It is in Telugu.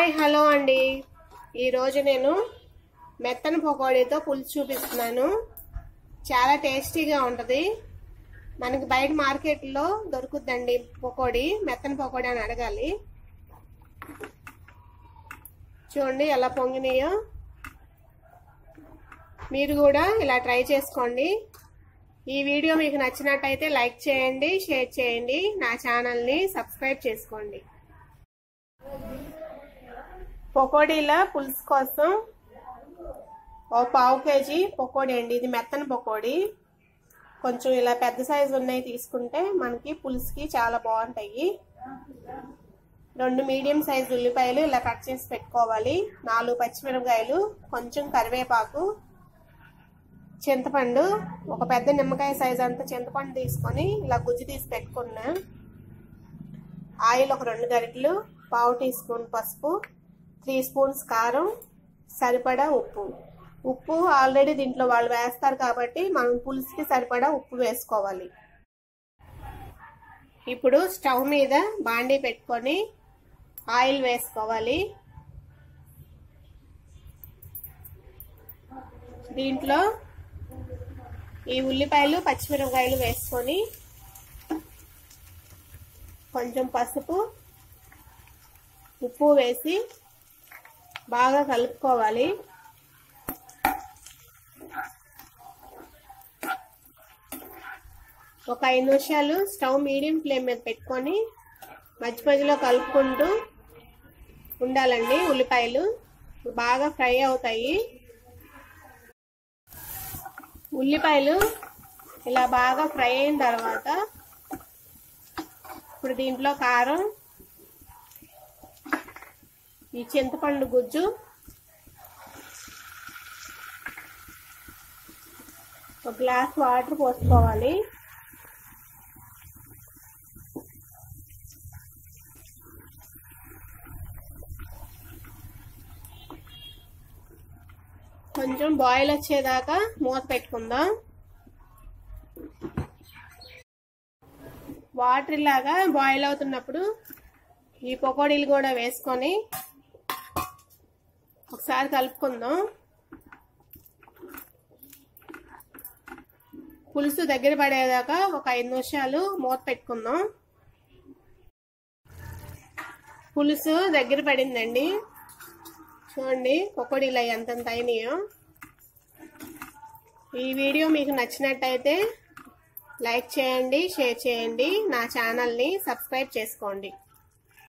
హాయ్ హలో అండి ఈరోజు నేను మెత్తన పకోడీతో పులుసు చూపిస్తున్నాను చాలా టేస్టీగా ఉంటుంది మనకి బయట మార్కెట్లో దొరుకుద్దండి పకోడీ మెత్తన పకోడీ అని అడగాలి చూడండి ఎలా పొంగినాయో మీరు కూడా ఇలా ట్రై చేసుకోండి ఈ వీడియో మీకు నచ్చినట్టయితే లైక్ చేయండి షేర్ చేయండి నా ఛానల్ని సబ్స్క్రైబ్ చేసుకోండి పకోడీల పులుసు కోసం ఓ పావు కేజీ పకోడీ అండి ఇది మెత్తన పకోడీ కొంచెం ఇలా పెద్ద సైజు ఉన్నాయి తీసుకుంటే మనకి పులుసుకి చాలా బాగుంటాయి రెండు మీడియం సైజు ఉల్లిపాయలు ఇలా కట్ చేసి పెట్టుకోవాలి నాలుగు పచ్చిమిరపకాయలు కొంచెం కరివేపాకు చింతపండు ఒక పెద్ద నిమ్మకాయ సైజ్ అంత చింతపండు తీసుకొని ఇలా గుజ్జు తీసి పెట్టుకున్నా ఆయిల్ ఒక రెండు గరిటెలు పావు టీ స్పూన్ పసుపు త్రీ స్పూన్స్ కారం సరిపడా ఉప్పు ఉప్పు ఆల్రెడీ దీంట్లో వాళ్ళు వేస్తారు కాబట్టి మనం పులుసుకి సరిపడా ఉప్పు వేసుకోవాలి ఇప్పుడు స్టవ్ మీద బాండీ పెట్టుకొని ఆయిల్ వేసుకోవాలి దీంట్లో ఈ ఉల్లిపాయలు పచ్చిమిరపకాయలు వేసుకొని కొంచెం పసుపు ఉప్పు వేసి బాగా కలుపుకోవాలి ఒక ఐదు నిమిషాలు స్టవ్ మీడియం ఫ్లేమ్ మీద పెట్టుకొని మధ్య మధ్యలో కలుపుకుంటూ ఉండాలండి ఉల్లిపాయలు బాగా ఫ్రై అవుతాయి ఉల్లిపాయలు ఇలా బాగా ఫ్రై అయిన తర్వాత ఇప్పుడు దీంట్లో కారం ఈ చింతపండు గుజ్జు ఒక గ్లాస్ వాటర్ పోసుకోవాలి కొంచెం బాయిల్ వచ్చేదాకా మూత పెట్టుకుందాం వాటర్ ఇలాగా బాయిల్ అవుతున్నప్పుడు ఈ పకోడీలు కూడా వేసుకొని ఒకసారి కలుపుకుందాం పులుసు దగ్గర పడేదాకా ఒక ఐదు నిమిషాలు మూత పెట్టుకుందాం పులుసు దగ్గర పడిందండి చూడండి పకోడీలు అవి ఎంతంత అయినాయో ఈ వీడియో మీకు నచ్చినట్టయితే లైక్ చేయండి షేర్ చేయండి నా ఛానల్ని సబ్స్క్రైబ్ చేసుకోండి